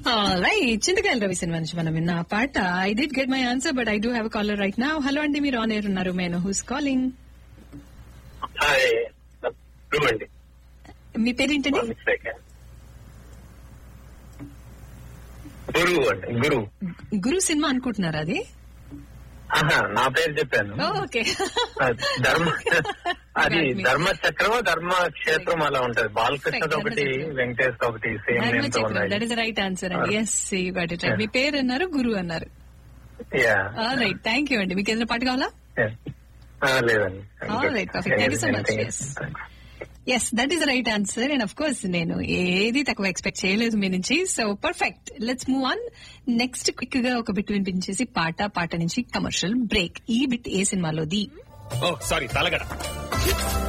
Right చింతకాయల Ravi cinema నుంచి మనం విన్న ఆ పాట I did get my answer but I do have caller right నా హలో అండి మీరు ఆన్ ఎయిర్ ఉన్నారు మేను హూస్ కాలింగ్ హాయ్ గురు అండి మీ పేరేంటండి మిస్టేక్ గురువు అండి గురువు గురు సినిమా అనుకుంటున్నారా అది ఆహా నా పేరు చెప్పాను ఓకే అది ధర్మ అది Right, me. ధర్మ చక్రం ధర్మ క్షేత్రం అలా ఉంటది బాలకృష్ణ Correct, ఒకటి ధర్మచక్రం. వెంకటేష్ ఒకటి సేమ్ నేమ్ తో ధర్మచక్రం దట్ ఉన్నాయి ఇస్ రైట్ ఆన్సర్ అండి yes you got it right మీ పేరు అన్నారు గురు అన్నారు యా రైట్ థ్యాంక్ యూ అండి మీకు ఏదైనా పాట కావాలా లేదండి All right, perfect. Thank you so much. Yes. Yes that is right answer and of course నేను ఏది తక్కువ ఎక్స్పెక్ట్ చేయలేదు మీ నుంచి so perfect let's move on next quick గా ఒక బిట్ వినిపించేసి పాట పాట నుంచి కమర్షియల్ బ్రేక్ ఈ బిట్ ఏ సినిమాలోది ఓ సారీ తలగడ